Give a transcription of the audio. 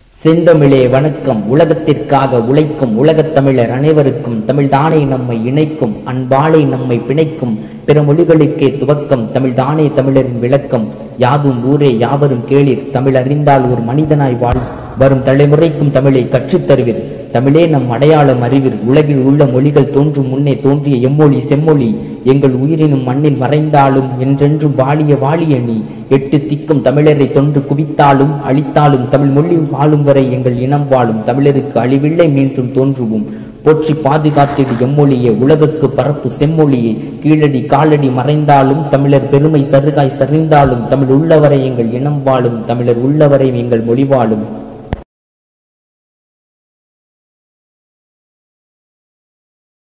செந்தமிழே வணக்கம் உலகத்திற்காக உழைக்கும் உலகத் தமிழர் அனைவருக்கும் தமிழ்தானே நம்மை இணைக்கும் அன்பாலே நம்மை பிணைக்கும் பிற மொழிகளுக்கே துவக்கம் தமிழ்தானே தமிழரின் விளக்கம் யாதும் ஊரே யாவரும் கேளிர் தமிழ் அறிந்தால் ஒரு மனிதனாய் வாழ் வரும் தலைமுறைக்கும் தமிழை கற்றுத் தருவீர் தமிழே நம் அடையாளம் அறிவீர் உலகில் உள்ள மொழிகள் தோன்றும் முன்னே தோன்றிய எம்மொழி செம்மொழி எங்கள் உயிரினும் மண்ணில் மறைந்தாலும் என்றென்றும் வாழிய வாழிய நீ எட்டு திக்கும் தமிழரை தொன்று குவித்தாலும் அழித்தாலும் தமிழ் மொழி வாழும் வரை எங்கள் இனம் வாழும் தமிழருக்கு அழிவில்லை மீண்டும் தோன்றுவோம் போற்றி பாதுகாத்திடு எம்மொழியே உலகுக்கு பரப்பு செம்மொழியே கீழடி காலடி மறைந்தாலும் தமிழர் பெருமை சருகாய் சரிந்தாலும் தமிழ் உள்ளவரை எங்கள் இனம் வாழும் தமிழர் உள்ளவரை எங்கள் மொழி வாழும்